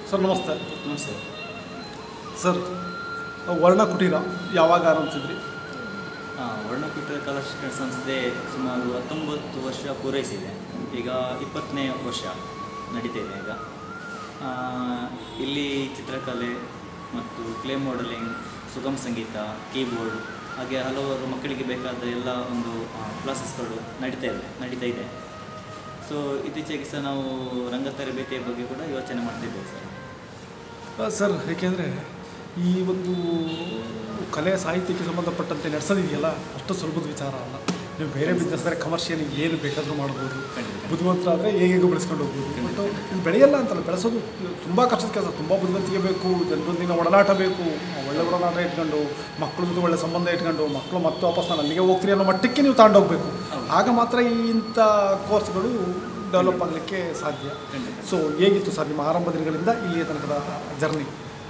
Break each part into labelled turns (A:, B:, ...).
A: Sir ನಮಸ್ತೆ
B: ನಮಸ್ತೆ
A: sir ವರ್ಣ ಕುಟೀರ ಯಾವಾಗ ಆರಂಭಿಸಿದ್ರಿ
B: ಹಾಂ ವರ್ಣಕೂಟ ಕಲಾ ಶಿಕ್ಷಣ ಸಂಸ್ಥೆ ಸುಮಾರು ಹತ್ತೊಂಬತ್ತು ವರ್ಷ ಪೂರೈಸಿದೆ ಈಗ ಇಪ್ಪತ್ತನೇ ವರ್ಷ ನಡೀತಾ ಇದೆ ಈಗ ಆ, ಇಲ್ಲಿ ಚಿತ್ರಕಲೆ ಮತ್ತು ಕ್ಲೇ ಮಾಡೆಲಿಂಗ್ ಸುಗಮ ಸಂಗೀತ ಕೀಬೋರ್ಡ್ ಹಾಗೆ ಹಲವಾರು ಮಕ್ಕಳಿಗೆ ಬೇಕಾದ ಎಲ್ಲ ಒಂದು ಕ್ಲಾಸಸ್ಗಳು ನಡೀತಾ ಇದೆ ನಡೀತಾ ಇದೆ ಸೊ ಇತ್ತೀಚೆಗೆ ಸಹ ನಾವು ರಂಗ ತರಬೇತಿಯ ಬಗ್ಗೆ ಕೂಡ ಯೋಚನೆ ಮಾಡ್ತಿದ್ದೇವೆ ಸರ್
A: ಆ, ಸರ್ ಏಕೆಂದರೆ ಈ ಒಂದು ಕಲೆ ಸಾಹಿತ್ಯಕ್ಕೆ ಸಂಬಂಧಪಟ್ಟಂತೆ ನಡೆಸೋದಿದೆಯಲ್ಲ ಅಷ್ಟು ಸುಲಭದ ವಿಚಾರ ಅಲ್ಲ ನೀವು ಬೇರೆ ಬಿಸ್ನೆಸ್ ಅಂದರೆ ಕಮರ್ಷಿಯಲ್ ಏನು ಬೇಕಾದರೂ ಮಾಡ್ಬೋದು
B: ಖಂಡಿತ.
A: ಬುದ್ಧಿವಂತರಾದರೆ ಹೇಗೆ ಬೆಳೆಸ್ಕೊಂಡು ಹೋಗ್ಬೋದು ಬಟ್ ಇದು ಬೆಳೆಯಲ್ಲ ಅಂತಲ್ಲ ಬೆಳೆಸೋದು ತುಂಬ ಕಷ್ಟದ ಕೆಲಸ ತುಂಬ ಬುದ್ಧಿವಂತಿಕೆ ಬೇಕು ಜನರೊಂದಿಗೆ ಒಡನಾಟ ಬೇಕು ಒಳ್ಳೆ ಒಡನಾಟ ಇಟ್ಕೊಂಡು ಮಕ್ಕಳ ಜೊತೆ ಒಳ್ಳೆ ಸಂಬಂಧ ಇಟ್ಕೊಂಡು ಮಕ್ಕಳು ಮತ್ತೆ ವಾಪಸ್ ನಾನು ಅಲ್ಲಿಗೆ ಹೋಗ್ತೀನಿ ಅನ್ನೋ ಮಟ್ಟಕ್ಕೆ ನೀವು ತಗೊಂಡೋಗ್ಬೇಕು
B: ಹೌದು.
A: ಆಗ ಮಾತ್ರ ಈ ಇಂಥ ಕೋರ್ಸ್ಗಳು ಡೆವಲಪ್ ಆಗಲಿಕ್ಕೆ ಸಾಧ್ಯ
B: ಖಂಡಿತ.
A: ಸೊ ಹೇಗಿತ್ತು ಸರ್ ನಿಮ್ಮ ಆರಂಭ ದಿನಗಳಿಂದ ಇಲ್ಲಿಯ ತನಕದ ಜರ್ನಿ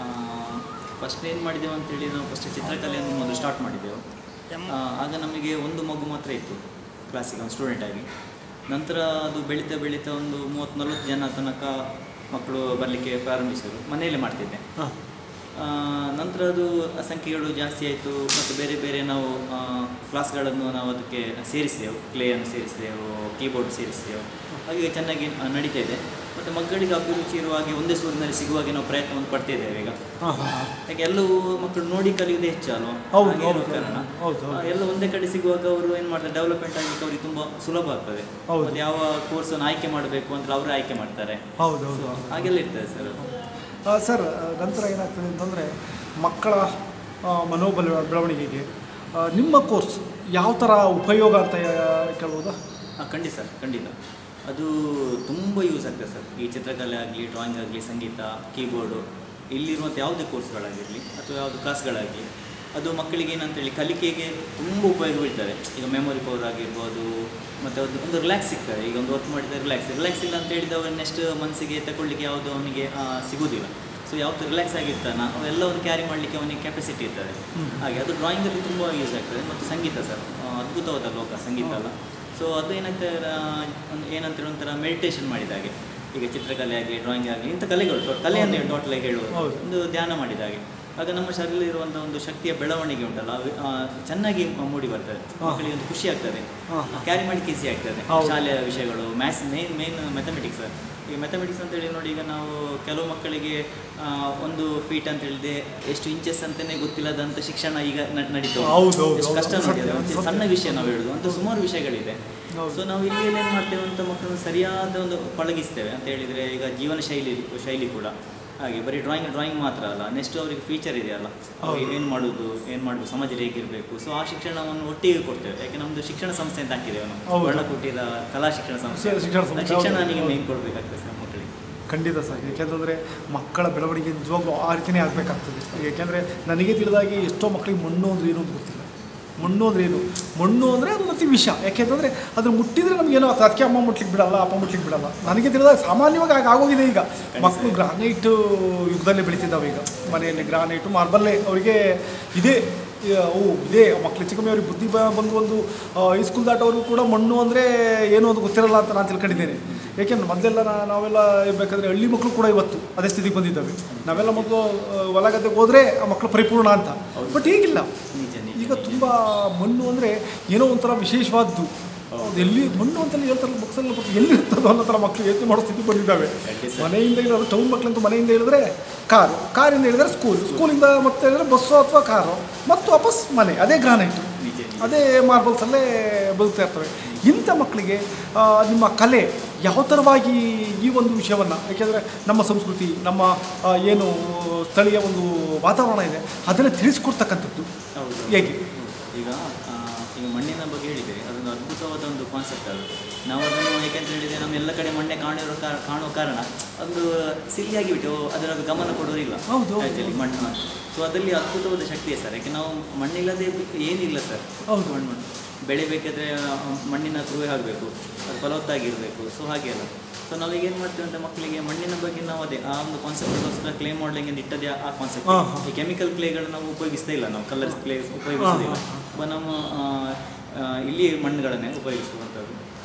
B: ಫಸ್ಟ್ ಏನು ಮಾಡಿದೆವು ಅಂತೇಳಿ ನಾವು ಫಸ್ಟ್ ಚಿತ್ರಕಲೆಯನ್ನು ಮೊದಲು ಸ್ಟಾರ್ಟ್ ಮಾಡಿದ್ದೆವು ಆ, ಆಗ ನಮಗೆ ಒಂದು ಮಗು ಮಾತ್ರ ಇತ್ತು ಕ್ಲಾಸಿಗೆ ಒಂದು ಸ್ಟೂಡೆಂಟ್ ಆಗಿ ನಂತರ ಅದು ಬೆಳೀತಾ ಬೆಳೀತಾ ಒಂದು ಮೂವತ್ತು ನಲ್ವತ್ತು ಜನ ತನಕ ಮಕ್ಕಳು ಬರಲಿಕ್ಕೆ ಪ್ರಾರಂಭಿಸಿದರು ಮನೆಯಲ್ಲೇ ಮಾಡ್ತಿದ್ದೆ
A: ಹಾಂ
B: ಆ, ನಂತರ ಅದು ಸಂಖ್ಯೆಗಳು ಜಾಸ್ತಿ ಆಯಿತು ಮತ್ತು ಬೇರೆ ಬೇರೆ ನಾವು ಆ, ಕ್ಲಾಸ್ಗಳನ್ನು ನಾವು ಅದಕ್ಕೆ ಸೇರಿಸಿದೆವು ಕ್ಲೇಯನ್ನು ಸೇರಿಸಿದೆವು ಕೀಬೋರ್ಡ್ ಸೇರಿಸಿದೆವು ಹಾಗೆ ಚೆನ್ನಾಗಿ ಆ, ನಡೀತಾ ಇದೆ ಮತ್ತು ಮಕ್ಕಳಿಗೆ ಅಭಿರುಚಿ ಇರುವ ಹಾಗೆ ಒಂದೇ ಸೂರಿನಲ್ಲಿ ಸಿಗುವ ಹಾಗೆ ನಾವು ಪ್ರಯತ್ನವನ್ನು ಪಡ್ತಾ ಇದ್ದೇವೆ ಈಗ
A: ಹಾಂ ಹಾಂ
B: ಯಾಕೆ ಎಲ್ಲವೂ ಮಕ್ಕಳು ನೋಡಿ ಕಲಿಯುವುದೇ ಹೆಚ್ಚು ಅಲ್ವಾ
A: ಹೌದು,
B: ಹಾಗೆ
A: ಹೌದು,
B: ಇರುವ ಕಾರಣ
A: ಹೌದು, ಹೌದು.
B: ಆ, ಎಲ್ಲ ಒಂದೇ ಕಡೆ ಸಿಗುವಾಗ ಅವರು ಏನು ಮಾಡ್ತಾರೆ ಡೆವಲಪ್ಮೆಂಟ್ ಆಗಲಿಕ್ಕೆ ಅವರಿಗೆ ತುಂಬ ಸುಲಭ ಆಗ್ತದೆ
A: ಹೌದು.
B: ಮತ್ತು ಯಾವ ಕೋರ್ಸನ್ನು ಆಯ್ಕೆ ಮಾಡಬೇಕು ಅಂತ ಅವರೇ ಆಯ್ಕೆ ಮಾಡ್ತಾರೆ
A: ಹೌದು ಹೌದು
B: So, ಹಾಗೆಲ್ಲ ಇರ್ತದೆ ಸರ್
A: ಆ, ಸರ್ ಆ, ನಂತರ ಏನಾಗ್ತದೆ ಅಂತಂದರೆ ಮಕ್ಕಳ ಆ, ಮನೋಬಲ ಬೆಳವಣಿಗೆಗೆ ಆ, ನಿಮ್ಮ ಕೋರ್ಸ್ ಯಾವ ಥರ ಉಪಯೋಗ ಅಂತ ಆ, ಕೇಳ್ಬೋದಾ
B: ಹಾಂ ಖಂಡಿತ ಸರ್ ಖಂಡಿತ ಅದು ತುಂಬ ಯೂಸ್ ಆಗ್ತದೆ ಸರ್ ಈ ಚಿತ್ರಕಲೆ ಆಗಲಿ ಡ್ರಾಯಿಂಗ್ ಆಗಲಿ ಸಂಗೀತ ಕೀಬೋರ್ಡು ಇಲ್ಲಿರುವಂಥ ಯಾವುದೇ ಕೋರ್ಸ್ಗಳಾಗಿರಲಿ ಅಥವಾ ಯಾವುದು ಕ್ಲಾಸ್ಗಳಾಗಲಿ ಅದು ಮಕ್ಕಳಿಗೆ ಏನಂತೇಳಿ ಕಲಿಕೆಗೆ ತುಂಬ ಉಪಯೋಗ ಬೀಳ್ತದೆ ಈಗ ಮೆಮೊರಿ ಪವರ್ ಆಗಿರ್ಬೋದು ಮತ್ತು ಒಂದು ಒಂದು ರಿಲ್ಯಾಕ್ಸ್ ಸಿಗ್ತದೆ ಈಗ ಒಂದು ವರ್ಕ್ ಮಾಡಿದರೆ ರಿಲ್ಯಾಕ್ಸ್ ರಿಲ್ಯಾಕ್ಸ್ ಇಲ್ಲ ಅಂತ ಹೇಳಿದ ಅವನು ನೆಕ್ಸ್ಟ್ ಮನಸ್ಸಿಗೆ ತಗೊಳ್ಳಿಕ್ಕೆ ಯಾವುದು ಅವನಿಗೆ ಆ, ಸಿಗೋದಿಲ್ಲ ಸೊ ಯಾವತ್ತು ರಿಲ್ಯಾಕ್ಸ್ ಆಗಿರ್ತಾನ ಅವೆಲ್ಲವನ್ನು ಕ್ಯಾರಿ ಮಾಡಲಿಕ್ಕೆ ಅವನಿಗೆ ಕೆಪಾಸಿಟಿ ಇರ್ತದೆ ಹಾಗೆ ಅದು ಡ್ರಾಯಿಂಗಲ್ಲಿ ತುಂಬ ಯೂಸ್ ಆಗ್ತದೆ ಮತ್ತು ಸಂಗೀತ ಸರ್ ಆ, ಅದ್ಭುತವಾದ ಲೋಕ ಸಂಗೀತ ಅಲ್ಲ ಸೊ ಅದು ಏನಂತ ಒಂದು ಏನಂತಾರೆ ಒಂಥರ ಮೆಡಿಟೇಷನ್ ಮಾಡಿದ ಹಾಗೆ ಈಗ ಚಿತ್ರಕಲೆ ಆಗಲಿ ಡ್ರಾಯಿಂಗ್ ಆಗಲಿ ಇಂಥ ಕಲೆಗಳು ಟೊ- ಕಲೆ ಅಂತ ಟೋಟಲ್ ಆಗಿ ಹೇಳುವುದು
A: ಹೌದು.
B: ಒಂದು ಧ್ಯಾನ ಮಾಡಿದ ಹಾಗೆ ಆಗ ನಮ್ಮ ಶರೀರ ಇರುವಂಥ ಒಂದು ಶಕ್ತಿಯ ಬೆಳವಣಿಗೆ ಉಂಟಲ್ಲ ಅದು, ಆ, ಚೆನ್ನಾಗಿ ಮೂಡಿ ಬರ್ತದೆ
A: ಹಾ.
B: ಮಕ್ಕಳಿಗೆ ಒಂದು ಖುಷಿ ಆಗ್ತದೆ
A: ಹಾ.
B: ಕ್ಯಾರಿ ಮಾಡಲಿಕ್ಕೆ ಈಸಿ ಆಗ್ತದೆ
A: ಹೌದು.
B: ಶಾಲೆಯ ವಿಷಯಗಳು ಮ್ಯಾಥ್ಸ್ ಮೇನ್ ಮೇನ್ ಮ್ಯಾಥಮೆಟಿಕ್ಸ್ ಈ ಮ್ಯಾಥಮೆಟಿಕ್ಸ್ ಅಂತೇಳಿ ನೋಡಿ ಈಗ ನಾವು ಕೆಲವು ಮಕ್ಕಳಿಗೆ ಆ, ಒಂದು ಫೀಟ್ ಅಂತ ಹೇಳಿದೆ ಎಷ್ಟು ಇಂಚಸ್ ಅಂತಲೇ ಗೊತ್ತಿಲ್ಲದಂಥ ಶಿಕ್ಷಣ ಈಗ ನ- ನಡೀತಾ ಉಂಟು.
A: ಹೌದು, ಹೌದು,
B: ಎಷ್ಟು ಕಷ್ಟ
A: ಹೌದು,
B: ನೋಡಿ ಅದು.
A: ಸತ್ಯ,
B: ಒಂದು
A: ಸತ್ಯ.
B: ಸಣ್ಣ ವಿಷಯ ನಾವು ಹೇಳುದು ಅಂತ ಸುಮಾರು ವಿಷಯಗಳಿದೆ
A: ಹೌದು.
B: ಸೊ ನಾವು ಇಲ್ಲಿ ಏನು ಮಾಡ್ತೇವೆ ಅಂತ ಮಕ್ಕಳನ್ನು ಸರಿಯಾದ ಒಂದು ಪಳಗಿಸ್ತೇವೆ ಅಂತ ಹೇಳಿದರೆ ಈಗ ಜೀವನ ಶೈಲಿ ಶೈಲಿ ಕೂಡ ಹಾಗೆ ಬರೀ ಡ್ರಾಯಿಂಗ್ ಡ್ರಾಯಿಂಗ್ ಮಾತ್ರ ಅಲ್ಲ ನೆಕ್ಸ್ಟ್ ಅವರಿಗೆ ಫ್ಯೂಚರ್ ಇದೆಯಲ್ಲ ಅವ್ರಿಗೆ ಏನು ಮಾಡೋದು ಏನು ಮಾಡೋದು ಸಮಾಜದಲ್ಲಿ ಹೇಗಿರಬೇಕು ಸೊ ಆ ಶಿಕ್ಷಣವನ್ನು ಒಟ್ಟಿಗೆ ಕೊಡ್ತೇವೆ ಯಾಕೆ ನಮ್ಮದು ಶಿಕ್ಷಣ ಸಂಸ್ಥೆ ಅಂತ ಹಾಕಿದ್ದೇವೆ ನಾವು
A: ಹೌದು.
B: ವರ್ಣಕುಟೀರ ಕಲಾ ಶಿಕ್ಷಣ ಸಂಸ್ಥೆ
A: ಶಿಕ್ಷಣ ಸಂಸ್ಥೆ,
B: ಆ ಶಿಕ್ಷಣ
A: ಹೌದು.
B: ನನಗೆ ಮೇನ್ ಕೊಡಬೇಕಾಗ್ತದೆ ಸರ್ ಮಕ್ಕಳಿಗೆ
A: ಖಂಡಿತ ಸರ್ ಏಕೆಂತಂದರೆ ಮಕ್ಕಳ ಬೆಳವಣಿಗೆ ನಿಜವಾಗ್ಲೂ ಆ ರೀತಿಯೇ ಆಗಬೇಕಾಗ್ತದೆ ಏಕೆಂದರೆ ನನಗೆ ತಿಳಿದಾಗಿ ಎಷ್ಟೋ ಮಕ್ಕಳಿಗೆ ಮಣ್ಣು ಅಂದರೆ ಏನು ಅಂತ ಗೊತ್ತಿಲ್ಲ ಮಣ್ಣು ಅಂದರೆ ಏನು ಮಣ್ಣು ಅಂದರೆ ಅದು ಮತ್ತೆ ವಿಷ ಯಾಕೆಂತಂದರೆ ಅದನ್ನು ಮುಟ್ಟಿದರೆ ನಮಗೇನೋ ಆಗ್ತದೆ ಅದಕ್ಕೆ ಅಮ್ಮ ಮುಟ್ಲಿಕ್ಕೆ ಬಿಡಲ್ಲ ಅಪ್ಪ ಮುಟ್ಲಿಕ್ಕೆ ಬಿಡಲ್ಲ ನನಗೆ ತಿಳಿದಾಗ ಸಾಮಾನ್ಯವಾಗಿ ಆಗ ಆಗೋಗಿದೆ ಈಗ ಮಕ್ಕಳು ಗ್ರಾನೈಟ್ ಯುಗದಲ್ಲಿ ಬೆಳೀತಿದ್ದಾವೆ ಈಗ ಮನೆಯಲ್ಲಿ ಗ್ರಾನೈಟು ಮಾರ್ಬಲ್ಲೇ ಅವರಿಗೆ ಇದೇ ಈ, ಓ ಇದೇ ಮಕ್ಕಳು ಚಿಕ್ಕಮ್ಮಿ ಅವ್ರಿಗೆ ಬುದ್ಧಿ ಬ- ಬಂದು ಒಂದು ಹೈಸ್ಕೂಲ್ ದಾಟೋರು ಕೂಡ ಮಣ್ಣು ಅಂದರೆ ಏನು ಅಂತ ಗೊತ್ತಿರಲ್ಲ ಅಂತ ನಾನು ತಿಳ್ಕೊಂಡಿದ್ದೇನೆ ಏಕೆಂದ್ರೆ ಮೊದಲೆಲ್ಲ ನಾ- ನಾವೆಲ್ಲ ಇರಬೇಕಾದ್ರೆ ಹಳ್ಳಿ ಮಕ್ಕಳು ಕೂಡ ಇವತ್ತು ಅದೇ ಸ್ಥಿತಿಗೆ ಬಂದಿದ್ದಾವೆ ನಾವೆಲ್ಲ ಮೊದಲು ಹೊಲ ಗದ್ದೆಗೆ ಹೋದರೆ ಆ ಮಕ್ಕಳು ಪರಿಪೂರ್ಣ ಅಂತ ಬಟ್ ಈಗಿಲ್ಲ
B: ನಿಜ ನಿಜ
A: ಈಗ ತುಂಬ ಮಣ್ಣು ಅಂದರೆ ಏನೋ ಒಂಥರ ವಿಶೇಷವಾದ್ದು ಅದು ಎಲ್ಲಿ ಮಣ್ಣು ಅಂತಲೇ ಹೇಳ್ತಾರಲ್ಲ ಬುಕ್ಸಲ್ಲಿ ಬಟ್ ಎಲ್ಲಿ ಇರ್ತದೋ ಅನ್ನೋ ಥರ ಮಕ್ಕಳು ಯೋಚನೆ ಮಾಡೋ ಸ್ಥಿತಿ ಬಂದಿದ್ದಾವೆ
B: ಖಂಡಿತ.
A: ಮನೆಯಿಂದ ಇಳಿದ್ರೆ ಟೌನ್ ಮಕ್ಕಳಂತೂ ಮನೆಯಿಂದ ಇಳಿದ್ರೆ ಕಾರು ಕಾರಿಂದ ಇಳಿದ್ರೆ ಸ್ಕೂಲ್ ಸ್ಕೂಲಿಂದ ಮತ್ತೆ ಇಳಿದ್ರೆ ಬಸ್ಸು ಅಥವಾ ಕಾರು ಮತ್ತು ವಾಪಸ್ ಮನೆ ಅದೇ ಗ್ರಾನೈಟು
B: ನಿಜ ನಿಜ.
A: ಅದೇ ಮಾರ್ಬಲ್ಸಲ್ಲೇ ಬದುಕ್ತಾ ಇರ್ತವೆ ಇಂಥ ಮಕ್ಕಳಿಗೆ ಆ, ನಿಮ್ಮ ಕಲೆ ಯಾವ ಥರವಾಗಿ ಈ ಒಂದು ವಿಷಯವನ್ನು ಯಾಕೆಂದರೆ ನಮ್ಮ ಸಂಸ್ಕೃತಿ ನಮ್ಮ ಆ, ಏನು ಸ್ಥಳೀಯ ಒಂದು ವಾತಾವರಣ ಇದೆ ಅದನ್ನು ತಿಳಿಸ್ಕೊಡ್ತಕ್ಕಂಥದ್ದು
B: ಹೌದು
A: ಹೇಗೆ
B: ಈಗ ಆ, ಈಗ ಮಣ್ಣಿನ ಬಗ್ಗೆ ಹೇಳಿದೆ ಅದೊಂದು ಅದ್ಭುತವಾದ ಒಂದು ಕಾನ್ಸೆಪ್ಟ್ ಅದು ನಾವು ಅದನ್ನು ಯಾಕೆಂತ ಹೇಳಿದರೆ ನಮ್ಮ ಎಲ್ಲ ಕಡೆ ಮಣ್ಣೆ ಕಾಣಿರೋ ಕಾರಣ ಕಾಣುವ ಕಾರಣ ಒಂದು ಸಿಲ್ಲಿಯಾಗಿ ಬಿಟ್ಟು ಅದರ ಗಮನ ಕೊಡೋದಿಲ್ಲ
A: ಹೌದು, ಹೌದು,
B: ಆ್ಯಕ್ಚುಲಿ ಮಣ್ಣು ಸೊ ಅದರಲ್ಲಿ ಅದ್ಭುತವಾದ ಶಕ್ತಿ ಇದೆ ಸರ್ ಯಾಕೆ ನಾವು ಮಣ್ಣಿಲ್ಲದೆ ಏನಿಲ್ಲ ಸರ್
A: ಹೌದು.
B: ಮಣ್ಣು ಮಣ್ಣು ಬೆಳಿಬೇಕಾದ್ರೆ ಆ, ಮಣ್ಣಿನ ಕೃವೆ ಆಗಬೇಕು ಅದು ಫಲವತ್ತಾಗಿರಬೇಕು ಸೊ ಹಾಗೆ ಅಲ್ಲ ಸೊ ನಾವೀಗ ಏನು ಮಾಡ್ತೀವಿ ಅಂತ ಮಕ್ಕಳಿಗೆ ಮಣ್ಣಿನ ಬಗ್ಗೆ ನಾವು ಅದೇ ಆ ಒಂದು ಕಾನ್ಸೆಪ್ಟ್ಗೋಸ್ಕರ ಕ್ಲೇ ಮಾಡಲಿಂಗ್ ಅಂತ ಇಟ್ಟದೇ ಆ ಕಾನ್ಸೆಪ್ಟ್
A: ಹಾ, ಹಾ.
B: ಈ ಕೆಮಿಕಲ್ ಕ್ಲೇಗಳು ನಾವು ಉಪಯೋಗಿಸ್ತಾ ಇಲ್ಲ ನಾವು ಕಲರ್ಸ್ ಕ್ಲೇ ಉಪಯೋಗಿಸೋದಿಲ್ಲ
A: ಹಾ,
B: ಬ- ನಮ್ಮ ಆ, ಆ, ಇಲ್ಲಿ ಮಣ್ಣುಗಳನ್ನೇ ಉಪಯೋಗಿಸುವಂಥದ್ದು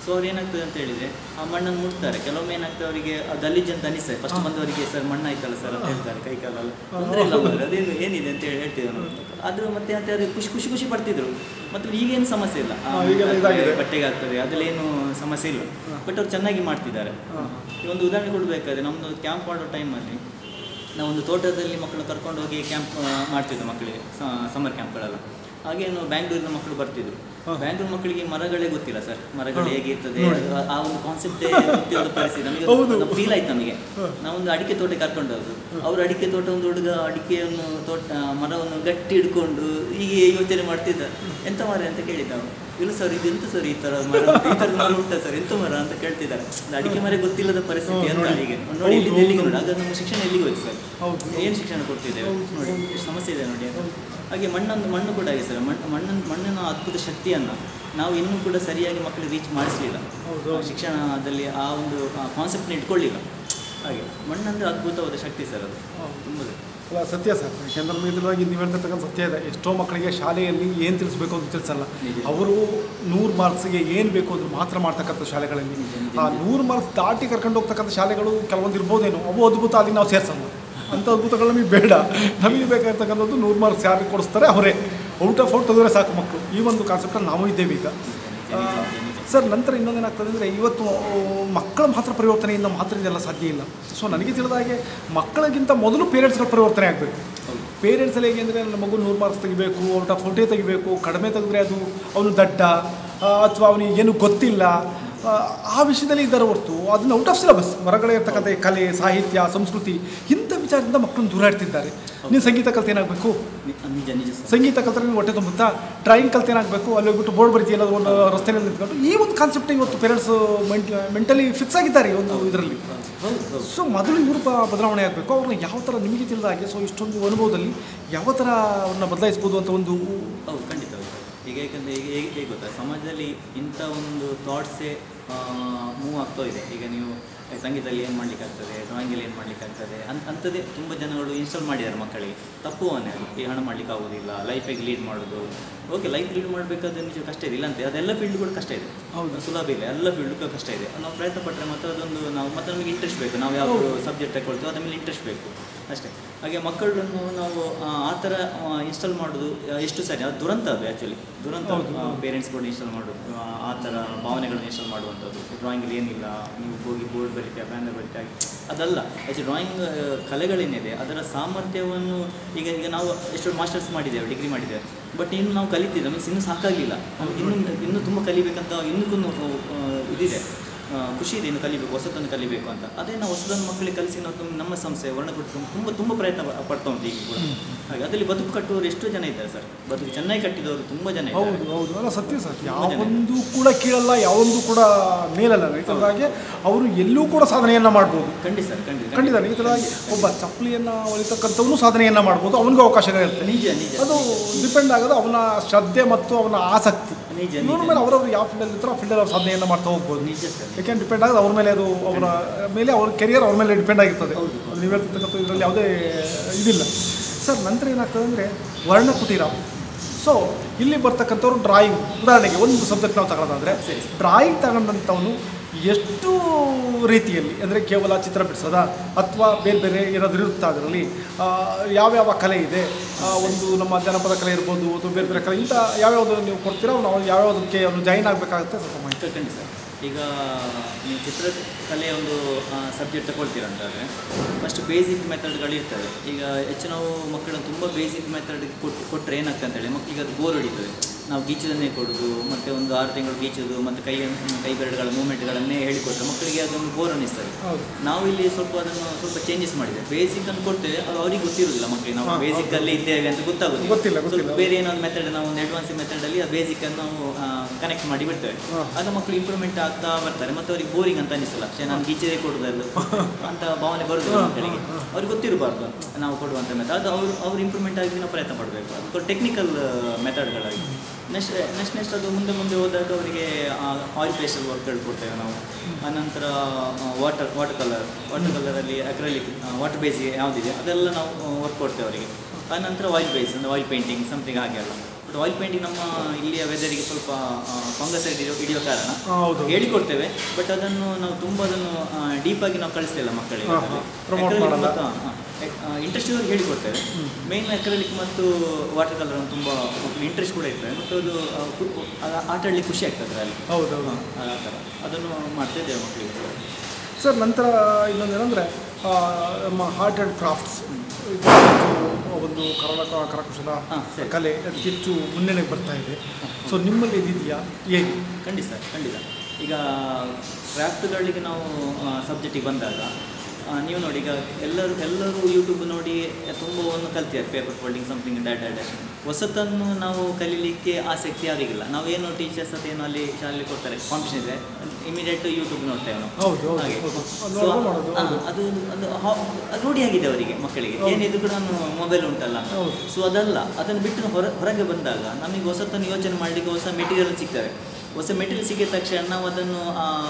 B: ಸೊ ಅವ್ರು ಏನಾಗ್ತದೆ ಅಂತ ಹೇಳಿದರೆ ಆ ಮಣ್ಣನ್ನು ಮುಟ್ತಾರೆ ಕೆಲವೊಮ್ಮೆ ಏನಾಗ್ತದೆ ಅವರಿಗೆ ಗಲೀಜು ಅಂತ ಅನಿಸ್ತದೆ ಫಸ್ಟ್ ಬಂದವರಿಗೆ ಸರ್ ಮಣ್ಣಾಯ್ತಲ್ಲ ಸರ್ ಅಂತ ಹೇಳ್ತಾರೆ ಕೈ ಕಾಲೆಲ್ಲ ತೊಂದರೆ ಇಲ್ಲ ಮಾರ್ರೆ, ಅದೇನು ಏನಿದೆ ಅಂತ ಹೇಳಿ ಹೇಳ್ತಿದ್ರು ನಾವು ಆದರೂ ಮತ್ತೆ ಮತ್ತೆ ಅವ್ರಿಗೆ ಖುಷಿ ಖುಷಿ ಖುಷಿ ಪಡ್ತಿದ್ರು ಮತ್ತು ಈಗೇನು ಸಮಸ್ಯೆ ಇಲ್ಲ ಆ,
A: ಹಾ, ಈಗೆಲ್ಲ ಇದಾಗಿದೆ.
B: ಬಟ್ಟೆಗೆ ಆಗ್ತದೆ ಅದರಲ್ಲೇನು ಸಮಸ್ಯೆ ಇಲ್ಲ ಬಟ್ ಅವ್ರು ಚೆನ್ನಾಗಿ ಮಾಡ್ತಿದ್ದಾರೆ ಈ ಒಂದು ಉದಾಹರಣೆ ಕೊಡಬೇಕಾದ್ರೆ ನಮ್ಮದು ಕ್ಯಾಂಪ್ ಮಾಡೋ ಟೈಮಲ್ಲಿ ನಾವೊಂದು ತೋಟದಲ್ಲಿ ಮಕ್ಕಳು ಕರ್ಕೊಂಡು ಹೋಗಿ ಕ್ಯಾಂಪ್ ಮಾಡ್ತಿದ್ವು ಮಕ್ಕಳಿಗೆ ಸಮ್ಮರ್ ಕ್ಯಾಂಪ್ಗಳೆಲ್ಲ ಹಾಗೇನು ಬ್ಯಾಂಗ್ಳೂರಿನ ಮಕ್ಕಳು ಬರ್ತಿದ್ರು ಬ್ಯಾಂಗ್ಳೂರ್ ಮಕ್ಕಳಿಗೆ ಮರಗಳೇ ಗೊತ್ತಿಲ್ಲ ಸರ್ ಮರಗಳು ಹೇಗಿರ್ತದೆ ಆ- ಆ ಒಂದು ಕಾನ್ಸೆಪ್ಟೇ ಗೊತ್ತಿಲ್ಲದ ಪರಿಸ್ಥಿತಿ
A: ಹೌದು.
B: ನಮಗೆ ಫೀಲ್ ಆಯ್ತು ನಮಗೆ ನಾವೊಂದು ಅಡಿಕೆ ತೋಟ ಕರ್ಕೊಂಡು ಹೋದ್ರು ಅವ್ರು ಅಡಿಕೆ ತೋಟ ಒಂದು ಹುಡುಗ ಅಡಿಕೆಯನ್ನು ತೋಟ ಮರವನ್ನು ಗಟ್ಟಿ ಹಿಡ್ಕೊಂಡು ಹೀಗೆ ಯೋಚನೆ ಮಾಡ್ತಿದ್ದ ಎಂತ ಮರ ಅಂತ ಕೇಳಿದ್ದ ಅವ್ನು. ಇಲ್ಲ ಸರ್ ಇದು ಎಂತ ಸರ್ ಈ ತರ ಮರ ಈ ಥರದ ಮರ ಉಂಟಾ ಸರ್ ಎಂತ ಮರ ಅಂತ ಕೇಳ್ತಿದ್ದಾರೆ ಅದು ಅಡಿಕೆ ಮರ ಗೊತ್ತಿಲ್ಲದ ಪರಿಸ್ಥಿತಿ
A: ಹ್ಮ್,
B: ಅಂತ
A: ನೋಡಿ.
B: ಈಗ ನೋಡಿ ಇಲ್ಲಿ
A: ಹೌದು,
B: ಎಲ್ಲಿಗೆ
A: ಹೌದು.
B: ನೋಡಿ ಆಗ ನಮ್ಮ ಶಿಕ್ಷಣ ಎಲ್ಲಿಗೆ ಹೋಯ್ತು ಸರ್
A: ಹೌದು.
B: ಏನು ಶಿಕ್ಷಣ ಕೊಡ್ತಿದ್ದೇವೆ
A: ಹೌದು,
B: ನೋಡಿ
A: ಹೌದು.
B: ಎಷ್ಟು ಸಮಸ್ಯೆ ಇದೆ ನೋಡಿ ಅಂತ. ಹಾಗೆ ಮಣ್ಣೊಂದು ಮಣ್ಣು ಕೂಡ ಹಾಗೆ ಸರ್ ಮಣ್ಣು ಮಣ್ಣನ್ನು ಮಣ್ಣಿನ ಅದ್ಭುತ ಶಕ್ತಿಯನ್ನು ನಾವು ಇನ್ನೂ ಕೂಡ ಸರಿಯಾಗಿ ಮಕ್ಕಳಿಗೆ ರೀಚ್ ಮಾಡಿಸಲಿಲ್ಲ
A: ಹೌದು.
B: ಶಿಕ್ಷಣದಲ್ಲಿ ಆ ಒಂದು ಕಾನ್ಸೆಪ್ಟ್ನ ಇಟ್ಕೊಳ್ಳಿಲ್ಲ ಹಾಗೆ ಮಣ್ಣಂದ್ರೆ ಅದ್ಭುತವಾದ ಶಕ್ತಿ ಸರ್ ಅದು
A: ಹೌದು.
B: ತುಂಬ
A: ಅಲ್ಲ ಸತ್ಯ ಸರ್ ಯಾಕೆಂದ್ರೆ ನಿಜವಾಗಿ ನೀವು ಹೇಳ್ತಿರ್ತಕ್ಕಂಥ ಸತ್ಯ ಇದೆ ಎಷ್ಟೋ ಮಕ್ಕಳಿಗೆ ಶಾಲೆಯಲ್ಲಿ ಏನು ತಿಳಿಸ್ಬೇಕು ಅಂತ ತಿಳಿಸಲ್ಲ
B: ನಿಜ.
A: ಅವರು ನೂರು ಮಾರ್ಕ್ಸ್ಗೆ ಏನು ಬೇಕು ಅದು ಮಾತ್ರ ಮಾಡ್ತಕ್ಕಂಥ ಶಾಲೆಗಳಲ್ಲಿ
B: ನಿಜ, ನಿಜ.
A: ಆ ನೂರು ಮಾರ್ಕ್ಸ್ ದಾಟಿ ಕರ್ಕೊಂಡು ಹೋಗ್ತಕ್ಕಂಥ ಶಾಲೆಗಳು ಕೆಲವೊಂದು ಇರ್ಬೋದೇನೋ ಅವು ಅದ್ಭುತ ಅಲ್ಲಿ ನಾವು ಸೇರ್ಸಲ್ಲ ಅಂಥ ಅದ್ಭುತಗಳು ನಮಗೆ ಬೇಡ ನಮಗೆ ಬೇಕಾಗಿರ್ತಕ್ಕಂಥದ್ದು ನೂರು ಮಾರ್ಕ್ಸ್ ಯಾರಿಗೆ ಕೊಡಿಸ್ತಾರೆ ಅವರೇ ಔಟ್ ಆಫ್ ಔಟ್ ತೆಗೆದ್ರೆ ಸಾಕು ಮಕ್ಕಳು ಈ ಒಂದು ಕಾನ್ಸೆಪ್ಟಲ್ಲಿ ನಾವು ಇದ್ದೇವೆ ಈಗ ಆ, ಸರ್ ನಂತರ ಇನ್ನೊಂದೇನಾಗ್ತದೆ ಅಂದರೆ ಇವತ್ತು ಆ, ಮಕ್ಕಳ ಮಾತ್ರ ಪರಿವರ್ತನೆಯಿಂದ ಮಾತ್ರ ಇದೆಲ್ಲ ಸಾಧ್ಯ ಇಲ್ಲ ಸೊ ನನಗೆ ತಿಳಿದ ಹಾಗೆ ಮಕ್ಕಳಿಗಿಂತ ಮೊದಲು ಪೇರೆಂಟ್ಸ್ಗಳ ಪರಿವರ್ತನೆ ಆಗಬೇಕು
B: ಹೌದು
A: ಪೇರೆಂಟ್ಸಲ್ಲಿ ಹೇಗೆ ಅಂದರೆ ನನ್ನ ಮಗು ನೂರು ಮಾರ್ಕ್ಸ್ ತೆಗಿಬೇಕು ಔಟ್ ಆಫ್ ಔಟೇ ತೆಗಿಬೇಕು ಕಡಿಮೆ ತೆಗೆದ್ರೆ ಅದು ಅವನು ದಡ್ಡ ಅಥವಾ ಅವನಿಗೆ ಏನು ಗೊತ್ತಿಲ್ಲ ಆ, ಆ ವಿಷಯದಲ್ಲಿ ಇದ್ದಾರೆ ಹೊರತು ಅದನ್ನು ಔಟ್ ಆಫ್ ಸಿಲಬಸ್ ಹೊರಗಡೆ ಇರ್ತಕ್ಕಂಥ ಈ ಕಲೆ ಸಾಹಿತ್ಯ ಸಂಸ್ಕೃತಿ ಇಂಥ ವಿಚಾರದಿಂದ ಮಕ್ಕಳನ್ನು ದೂರ ಇಡ್ತಿದ್ದಾರೆ ನೀನು ಸಂಗೀತ ಕಲ್ತು ಏನಾಗಬೇಕು
B: ನಿ- ನಿಜ ನಿಜ ಸರ್
A: ಸಂಗೀತ ಕಲ್ತ್ರೆ ನೀನು ಹೊಟ್ಟೆ ತುಂಬುತ್ತಾ ಡ್ರಾಯಿಂಗ್ ಕಲ್ತು ಏನಾಗಬೇಕು ಅಲ್ಲಿ ಹೋಗ್ಬಿಟ್ಟು ಬೋರ್ಡ್ ಬರೀತಿ ಏನಾದ್ರು ಒಂದು ರಸ್ತೆಯಲ್ಲಿ ನಿಂತ್ಕೊಂಡು ಈ ಒಂದು ಕಾನ್ಸೆಪ್ಟ್ ಇವತ್ತು ಪೇರೆಂಟ್ಸ್ ಮೆಂಟಲಿ ಫಿಕ್ಸ್ ಆಗಿದ್ದಾರೆ ಈ ಒಂದು ಇದರಲ್ಲಿ
B: ಹೌದು ಹೌದು
A: ಸೊ ಮೊದಲು ಇವರು ಬ- ಬದಲಾವಣೆ ಆಗಬೇಕು ಅವ್ರನ್ನ ಯಾವ ಥರ ನಿಮಗೆ ತಿಳಿದ ಹಾಗೆ ಸೊ ಇಷ್ಟೊಂದು ಅನುಭವದಲ್ಲಿ ಯಾವ ಥರ ಅವ್ರನ್ನ ಬದಲಾಯಿಸ್ಬೋದು ಅಂತ ಒಂದು
B: ಹೌದು ಖಂಡಿತ ಹೌದು ಈಗ ಯಾಕಂದರೆ ಈಗ ಹೇಗೆ ಹೇಗೆ ಗೊತ್ತಾ ಸಮಾಜದಲ್ಲಿ ಇಂಥ ಒಂದು ಥಾಟ್ಸೇ ಮೂವ್ ಆಗ್ತಾ ಇದೆ ಈಗ ನೀವು ಸಂಗೀತದಲ್ಲಿ ಏನು ಮಾಡ್ಲಿಕ್ಕಾಗ್ತದೆ ಡ್ರಾಯಿಂಗಲ್ಲಿ ಏನು ಮಾಡ್ಲಿಕ್ಕಾಗ್ತದೆ ಅಂತ ಅಂಥದ್ದೇ ತುಂಬ ಜನಗಳು ಇನ್ಸ್ಟಾಲ್ ಮಾಡಿದ್ದಾರೆ ಮಕ್ಕಳಿಗೆ ತಪ್ಪುವನ್ನೇ ಅದು ಈ ಹಣ ಮಾಡ್ಲಿಕ್ಕೆ ಆಗೋದಿಲ್ಲ ಲೈಫಿಗೆ ಲೀಡ್ ಮಾಡೋದು ಓಕೆ ಲೈಫ್ ಲೀಡ್ ಮಾಡಬೇಕಾದ್ರೆ ನಿಜ ಕಷ್ಟ ಇದೆ ಇಲ್ಲ ಅಂತ ಅದೆಲ್ಲ ಫೀಲ್ಡ್ ಕೂಡ ಕಷ್ಟ ಇದೆ
A: ಹೌದು.
B: ಸುಲಭ ಇಲ್ಲ ಎಲ್ಲ ಫೀಲ್ಡ್ ಕಷ್ಟ ಇದೆ ನಾವು ಪ್ರಯತ್ನ ಪಟ್ಟರೆ ಮಾತ್ರ ಅದೊಂದು ನಾವು ಮತ್ತೆ ನಮಗೆ ಇಂಟ್ರೆಸ್ಟ್ ಬೇಕು ನಾವು ಯಾವ ಸಬ್ಜೆಕ್ಟ್ ತಗೊಳ್ತೀವೋ ಅದ್ರ ಮೇಲೆ ಇಂಟ್ರೆಸ್ಟ್ ಬೇಕು ಅಷ್ಟೇ ಹಾಗೆ ಮಕ್ಕಳನ್ನು ನಾವು ಆ, ಆ ಥರ ಇನ್ಸ್ಟಾಲ್ ಮಾಡೋದು ಆ, ಎಷ್ಟು ಸರಿ ಅದು ದುರಂತ ಅದು ಆ್ಯಕ್ಚುಲಿ ದುರಂತ
A: ಹೌದು, ಹೌದು.
B: ಪೇರೆಂಟ್ಸ್ಗಳು ಇನ್ಸ್ಟಾಲ್ ಮಾಡೋದು ಆ, ಆ ಥರ ಭಾವನೆಗಳನ್ನ ಇನ್ಸ್ಟಾಲ್ ಮಾಡುವಂಥದ್ದು ಡ್ರಾಯಿಂಗಲ್ಲಿ ಏನಿಲ್ಲ ನೀವು ಹೋಗಿ ಬೋರ್ಡ್ ಬರೀತೀಯ ಬ್ಯಾನರ್ ಬರೀತೀಯ ಅದಲ್ಲ ಆ್ಯಕ್ಚುಲಿ ಡ್ರಾಯಿಂಗ್ ಕಲೆಗಳೇನಿದೆ ಅದರ ಸಾಮರ್ಥ್ಯವನ್ನು ಈಗ ಈಗ ನಾವು ಎಷ್ಟು ಮಾಸ್ಟರ್ಸ್ ಮಾಡಿದ್ದೇವೆ ಡಿಗ್ರಿ ಮಾಡಿದ್ದೇವೆ ಬಟ್ ಇನ್ನು ನಾವು ಕಲಿತಿದ್ದೆ ನಮಗೆ ಇನ್ನೂ ಸಾಕಾಗಲಿಲ್ಲ ನಮಗೆ ಇನ್ನೂ ಇನ್ನೂ ತುಂಬ ಕಲಿಬೇಕಂತ ಇನ್ನೂ ಇದಿದೆ ಆ, ಖುಷಿ ಇದೆ ಇನ್ನು ಕಲಿಬೇಕು ಹೊಸದನ್ನು ಕಲಿಬೇಕು ಅಂತ ಅದೇ ನಾವು ಹೊಸದನ್ನು ಮಕ್ಕಳಿಗೆ ಕಲಿಸಿ ನಾವು ತುಂಬ- ನಮ್ಮ ಸಂಸ್ಥೆ ವರ್ಣಕೊಟ್ಟು ತುಂಬ ತುಂಬ ಪ್ರಯತ್ನ ಪ- ಪಡ್ತಾ ಉಂಟು ಈಗ ಕೂಡ ಹಾಗೆ ಅದರಲ್ಲಿ ಬದುಕು ಕಟ್ಟುವವರು ಎಷ್ಟೋ ಜನ ಇದ್ದಾರೆ ಸರ್ ಬದುಕು ಚೆನ್ನಾಗಿ ಕಟ್ಟಿದವರು ತುಂಬ ಜನ ಇದ್ದಾರೆ
A: ಹೌದು ಹೌದು ಅಲ್ಲ ಸತ್ಯ ಸರ್
B: ಜನ.
A: ಯಾವೊಂದು ಕೂಡ ಕೀಳಲ್ಲ ಯಾವೊಂದು ಕೂಡ ಮೇಲಲ್ಲ ರೈತರ ಹಾಗೆ ಅವರು ಎಲ್ಲೂ ಕೂಡ ಸಾಧನೆಯನ್ನು ಮಾಡ್ಬೋದು
B: ಖಂಡಿತ ಸರ್ ಖಂಡಿತ
A: ಖಂಡಿತ ರೈತರಾಗಿ ಒಬ್ಬ ಚಪ್ಪಲಿಯನ್ನು ಹೊಲಿತಕ್ಕಂಥವನು ಸಾಧನೆಯನ್ನು ಮಾಡ್ಬೋದು ಅವನಿಗೂ ಅವಕಾಶಗಳಿರುತ್ತೆ
B: ನಿಜ ನಿಜ
A: ಅದು ಡಿಪೆಂಡ್ ಆಗೋದು ಅವನ ಶ್ರದ್ಧೆ ಮತ್ತು ಅವನ ಆಸಕ್ತಿ
B: ನಿಜ
A: ಇವ್ರ
B: ನಿಜ
A: ಮೇಲೆ ಅವರವರು ಯಾವ ಫೀಲ್ಡಲ್ಲಿ ಇರ್ತಾರೋ ಆ ಫೀಲ್ಡಲ್ಲಿ ಅವ್ರು ಸಾಧನೆಯನ್ನು ಮಾಡ್ತಾ ಹೋಗ್ಬೋದು
B: ನಿಜ ಸರ್
A: ಯಾಕೆಂದ್ರೆ ಡಿಪೆಂಡ್ ಆಗೋದು ಅವ್ರ ಮೇಲೆ ಅದು ಅವರ ಮೇಲೆ ಅವ್ರ ಕೆರಿಯರ್ ಅವ್ರ ಮೇಲೆ ಡಿಪೆಂಡ್ ಆಗಿರ್ತದೆ
B: ಹೌದು.
A: ಅದು ನೀವು ಹೇಳ್ತಿರ್ತಕ್ಕಂಥ ಇದರಲ್ಲಿ ಯಾವುದೇ ಇದಿಲ್ಲ ಸರ್ ನಂತರ ಏನಾಗ್ತದೆ ಅಂದರೆ ವರ್ಣಕುಟೀರ ಸೊ ಇಲ್ಲಿ ಬರ್ತಕ್ಕಂಥವ್ರು ಡ್ರಾಯಿಂಗ್ ಉದಾಹರಣೆಗೆ ಒಂದು ಸಬ್ಜೆಕ್ಟ್ ನಾವು ತಗೊಳ್ಳೋದಾದರೆ
B: ಸರಿ.
A: ಡ್ರಾಯಿಂಗ್ ತಗೊಂಡಂಥವನು ಎಷ್ಟು ರೀತಿಯಲ್ಲಿ ಅಂದರೆ ಕೇವಲ ಚಿತ್ರ ಬಿಡಿಸೋದ ಅಥವಾ ಬೇರೆ ಬೇರೆ ಏನಾದರೂ ಇರುತ್ತಾ ಅದರಲ್ಲಿ ಆ, ಯಾವ್ಯಾವ ಕಲೆ ಇದೆ ಆ, ಒಂದು ನಮ್ಮ ಜನಪದ ಕಲೆ ಇರ್ಬೋದು ಅಥವಾ ಬೇರೆ ಬೇರೆ ಕಲೆ ಇಂಥ ಯಾವ್ಯಾವುದು ನೀವು ಕೊಡ್ತೀರೋ ನಾವು ಯಾವ್ಯಾವುದಕ್ಕೆ ಅವನು ಜಾಯಿನ್ ಆಗಬೇಕಾಗುತ್ತೆ ಸ್ವಲ್ಪ ಮಾಹಿತಿ
B: ಖಂಡಿತ ಸರ್ ಈಗ ನೀವು ಚಿತ್ರಕಲೆಯ ಒಂದು ಸಬ್ಜೆಕ್ಟ್ ತಗೊಳ್ತೀರ ಅಂತಾದರೆ ಫಸ್ಟ್ ಬೇಸಿಕ್ ಮೆಥಡ್ಗಳು ಇರ್ತವೆ ಈಗ ಹೆಚ್ಚು ನಾವು ಮಕ್ಕಳನ್ನು ತುಂಬ ಬೇಸಿಕ್ ಮೆಥಡ್ ಕೊಟ್ಟು ಕೊಟ್ಟರೆ ಏನಾಗ್ತದೆ ಅಂತೇಳಿ ಮಕ್ಕಳಿಗೆ ಅದು ಬೋರ್ ಹೊಡಿತದೆ ನಾವು ಗೀಚುದನ್ನೇ ಕೊಡೋದು ಮತ್ತು ಒಂದು ಆರು ತಿಂಗಳು ಗೀಚೋದು ಮತ್ತು ಕೈ ಕೈ ಬೆರಳುಗಳ ಮೂಮೆಂಟ್ಗಳನ್ನೇ ಹೇಳಿಕೊಟ್ರೆ ಮಕ್ಕಳಿಗೆ ಅದೊಂದು ಬೋರ್ ಅನ್ನಿಸ್ತದೆ
A: ಹೌದು
B: ನಾವು ಇಲ್ಲಿ ಸ್ವಲ್ಪ ಅದನ್ನು ಸ್ವಲ್ಪ ಚೇಂಜಸ್ ಮಾಡಿದೆ ಬೇಸಿಕ್ ಅಂತ ಕೊಡ್ತೇವೆ ಅದು ಅವರಿಗೆ ಗೊತ್ತಿರೋದಿಲ್ಲ ಮಕ್ಕಳಿಗೆ ನಾವು
A: ಹಾ,
B: ಬೇಸಿಕ್ ಅಲ್ಲಿ ಇದ್ದೇವೆ ಅಂತ ಗೊತ್ತಾಗೋದಿಲ್ಲ
A: ಗೊತ್ತಿಲ್ಲ, ಗೊತ್ತಿಲ್ಲ.
B: ಸ್ವಲ್ಪ ಬೇರೆ ಏನಾದ್ರು ಮೆಥಡ್ ನಾವು ಒಂದು ಅಡ್ವಾನ್ಸ್ ಮೆಥಡಲ್ಲಿ ಆ ಬೇಸಿಕ್ ಅನ್ನು ನಾವು ಕನೆಕ್ಟ್ ಮಾಡಿ ಬಿಡ್ತೇವೆ
A: ಹಾ.
B: ಅದು ಮಕ್ಕಳು ಇಂಪ್ರೂವ್ಮೆಂಟ್ ಆಗ್ತಾ ಬರ್ತಾರೆ ಮತ್ತೆ ಅವ್ರಿಗೆ ಬೋರಿಂಗ್ ಅಂತ ಅನಿಸಲ್ಲ ಛೆ ನಾನು ಗೀಚದೆ ಕೊಡೋದಲ್ಲ ಅಂತ ಭಾವನೆ ಬರುದಿಲ್ಲ
A: ಹಾ,
B: ಮಕ್ಕಳಿಗೆ
A: ಹಾ,
B: ಅವ್ರಿಗೆ ಗೊತ್ತಿರಬಾರ್ದು ನಾವು ಕೊಡುವಂಥ ಮೆಥಡ್ ಅದು ಅವರು ಅವ್ರು ಇಂಪ್ರೂವ್ಮೆಂಟ್ ಆಗಿ ನಾವು ಪ್ರಯತ್ನ ಪಡಬೇಕು ಅದು ಟೆಕ್ನಿಕಲ್ ಮೆಥಡ್ಗಳಾಗಿ ನೆಕ್ಸ್ಟ್ ನೆಕ್ಸ್ಟ್ ನೆಕ್ಸ್ಟ್ ಅದು ಮುಂದೆ ಮುಂದೆ ಹೋದಾಗ ಅವರಿಗೆ ಆಯಿಲ್ ಪೇಸ್ಟಲ್ ವರ್ಕ್ಗಳು ಕೊಡ್ತೇವೆ ನಾವು ಆನಂತರ ವಾಟರ್ ವಾಟರ್ ಕಲರ್ ವಾಟರ್ ಕಲರಲ್ಲಿ ಅಕ್ರಲಿಕ್ ವಾಟರ್ ಬೇಸ್ ಯಾವುದಿದೆ ಅದೆಲ್ಲ ನಾವು ವರ್ಕ್ ಕೊಡ್ತೇವೆ ಅವರಿಗೆ ಆನಂತರ ಆಯಿಲ್ ಬೇಸ್ ಅಂದರೆ ಆಯಿಲ್ ಪೇಂಟಿಂಗ್ ಸಮಥಿಂಗ್ ಹಾಗೆ ಅಲ್ಲ ಬಟ್ ಆಯಿಲ್ ಪೇಂಟಿಂಗ್ ನಮ್ಮ ಇಲ್ಲಿಯ ವೆದರಿಗೆ ಸ್ವಲ್ಪ ಫಂಗಸ್ ಹಿಡಿಯೋ ಹಿಡಿಯೋ ಕಾರಣ
A: ಆ, ಹೌದು
B: ಹೇಳಿಕೊಡ್ತೇವೆ ಬಟ್ ಅದನ್ನು ನಾವು ತುಂಬ ಅದನ್ನು ಡೀಪಾಗಿ ನಾವು ಕಳಿಸ್ತಿಲ್ಲ ಮಕ್ಕಳಿಗೆ
A: ಹಾ, ಹಾ. Promote ಮಾಡಲ್ಲ.
B: ಇಂಟ್ರೆಸ್ಟ್ ಇರೋರು ಹೇಳಿಕೊಡ್ತೇವೆ ಮೇನ್ ಅಕ್ರಲಿಕ್ ಮತ್ತು ವಾಟರ್ ಕಲರ್ ತುಂಬ ಮಕ್ಕಳು ಇಂಟ್ರೆಸ್ಟ್ ಕೂಡ ಇರ್ತದೆ ಮತ್ತು ಅದು ಆ, ಕು- ಆ- ಆಟ ಆಡಲಿಕ್ಕೆ ಖುಷಿ ಆಗ್ತದೆ ಅಲ್ಲಿ
A: ಹೌದು ಹೌದು
B: ಆ ಥರ ಅದನ್ನು ಮಾಡ್ತಿದ್ದೇವೆ ಮಕ್ಕಳಿಗೆ
A: ಸರ್ ನಂತರ ಇನ್ನೊಂದು ಏನಂದರೆ ನಮ್ಮ ಆರ್ಟ್ ಆ್ಯಂಡ್ ಕ್ರಾಫ್ಟ್ಸ್ ಒಂದು ಕರಕ ಕರಕುಶಲ
B: ಹಾ, ಸರಿ.
A: ಕಲೆ ಅದಕ್ಕೆ ಹೆಚ್ಚು ಮುನ್ನಡೆಗೆ ಬರ್ತಾ ಇದೆ ಸೊ ನಿಮ್ಮಲ್ಲಿ ಇದಿದೆಯಾ ಹೇಗೆ
B: ಖಂಡಿತ ಸರ್ ಖಂಡಿತ ಈಗ ಕ್ರಾಫ್ಟ್ಗಳಿಗೆ ನಾವು ಸಬ್ಜೆಕ್ಟಿಗೆ ಬಂದಾಗ ಆ, ನೀವು ನೋಡಿ ಈಗ ಎಲ್ಲರೂ ಎಲ್ಲರೂ ಯೂಟ್ಯೂಬ್ ನೋಡಿ ತುಂಬ ಒಂದು ಕಲ್ತಿದ್ದಾರೆ paper folding something that that ಹೊಸತನ್ನು ನಾವು ಕಲೀಲಿಕ್ಕೆ ಆಸಕ್ತಿ ಯಾರಿಗಿಲ್ಲ ನಾವೇನು ಟೀಚರ್ಸ್ ಅಂತ ಏನು ಅಲ್ಲಿ ಶಾಲೆಯಲ್ಲಿ ಕೊಡ್ತಾರೆ ಕಾಂಪಿಟೇಷನ್ ಇದೆ ಇಮಿಡಿಯೇಟ್ ಯೂಟ್ಯೂಬ್ ನೋಡ್ತೇವೆ ನಾವು
A: ಹೌದು ಹೌದು
B: ಹಾಗೆ.
A: ಹೌದು. ಅದು
B: So,
A: ನೋಡ್ಕೊಂಡು ಮಾಡೋದು
B: ಆ,
A: ಹೌದು.
B: ಅದು ಅದು ಹಾ- ಅದು ರೂಢಿ ಆಗಿದೆ ಅವರಿಗೆ ಮಕ್ಕಳಿಗೆ
A: ಹೌದು.
B: ಏನಿದ್ರು ಕೂಡ ಮೊಬೈಲ್ ಉಂಟಲ್ಲ
A: ಹೌದು.
B: ಸೊ ಅದಲ್ಲ ಅದನ್ನು ಬಿಟ್ಟು ಹೊರ ಹೊರಗೆ ಬಂದಾಗ ನಮಗೆ ಹೊಸತನ್ನು ಯೋಚನೆ ಮಾಡಲಿಕ್ಕೆ ಹೊಸ ಮೆಟೀರಿಯಲ್ ಸಿಗ್ತವೆ ಹೊಸ ಮೆಟೀರಿಯಲ್ ಸಿಕ್ಕಿದ ತಕ್ಷಣ ನಾವು ಅದನ್ನು